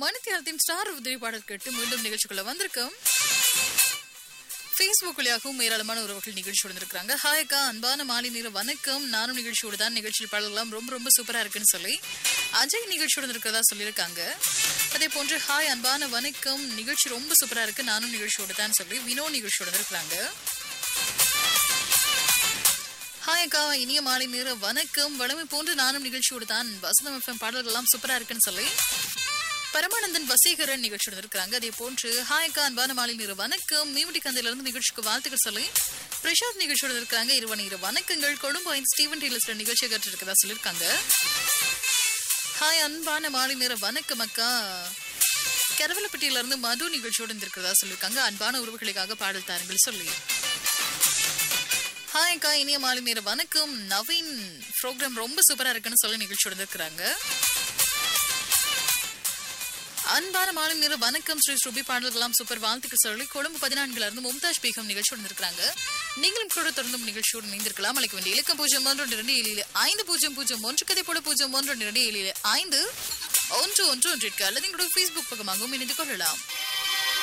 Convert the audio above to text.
மணித்தியாலத்தின் star உதவி பாடல் கேட்டு மீண்டும் நிகழ்ச்சிக்குள்ள வந்திருக்கோம் ஃபேஸ்புக் வழியாகவும் ஏராளமான உறவுகள் நிகழ்ச்சி வந்திருக்காங்க ஹாய் அக்கா அன்பான மாலை நேர வணக்கம் நானும் நிகழ்ச்சியோடு தான் நிகழ்ச்சியில் பாடலாம் ரொம்ப ரொம்ப சூப்பரா இருக்குன்னு சொல்லி அஜய் நிகழ்ச்சியோடு இருக்கிறதா சொல்லியிருக்காங்க அதே போன்று ஹாய் அன்பான வணக்கம் நிகழ்ச்சி ரொம்ப சூப்பரா இருக்கு நானும் நிகழ்ச்சியோடு தான் சொல்லி வினோ நிகழ்ச்சியோடு இருக்கிறாங்க ஹாய் அக்கா இனிய மாலை நேர வணக்கம் வளமை போன்று நானும் நிகழ்ச்சியோடு தான் வசந்தம் எஃப்எம் பாடல்கள் எல்லாம் சூப்பரா இருக்குன்னு சொல்லி பரமானந்தன் வசீகரன் நிகழ்ச்சியோடு இருக்கிறாங்க அதே போன்று ஹாய் அக்கா அன்பான மாலை நேர வணக்கம் மீமுடி கந்தையில இருந்து நிகழ்ச்சிக்கு வாழ்த்துக்கள் சொல்லி பிரசாத் நிகழ்ச்சியோடு இருக்கிறாங்க இருவன் இரு வணக்கங்கள் கொழும்பு ஐந்து ஸ்டீவன் டெய்லர்ஸ்ல நிகழ்ச்சியை கேட்டு இருக்கதா சொல்லியிருக்காங்க ஹாய் அன்பான மாலை நேர வணக்கம் அக்கா கரவலப்பட்டியில இருந்து மது நிகழ்ச்சியோடு இருந்திருக்கிறதா சொல்லியிருக்காங்க அன்பான உறவுகளுக்காக பாடல் தாருங்கள் சொல்லி ஹாய் அக்கா இனிய மாலை நேர வணக்கம் நவீன் ப்ரோக்ராம் ரொம்ப சூப்பரா இருக்குன்னு சொல்லி நிகழ்ச்சியோட இருக்கிறாங்க அன்பான மாலை நேர வணக்கம் ஸ்ரீ ஸ்ருபி பாடல்களாம் சூப்பர் வாழ்த்துக்கள் சொல்லி கொழும்பு பதினான்குல இருந்து மும்தாஜ் பேகம் நிகழ்ச்சியோடு இருக்கிறாங்க நீங்களும் கூட தொடர்ந்து நிகழ்ச்சியோடு இணைந்திருக்கலாம் அழைக்க வேண்டிய இலக்கம் பூஜ்ஜியம் ஒன்று இரண்டு ஏழு ஏழு ஐந்து பூஜ்ஜியம் பூஜ்ஜியம் ஒன்று கதை போல பூஜ்ஜியம் ஒன்று இரண்டு ஏழு ஏழு ஐந்து ஒன்று ஒன்று ஒன்றிற்கு அல்லது எங்களுடைய ஃபேஸ்புக் பக்கமாகவும் இணைந்து கொள்ளலாம்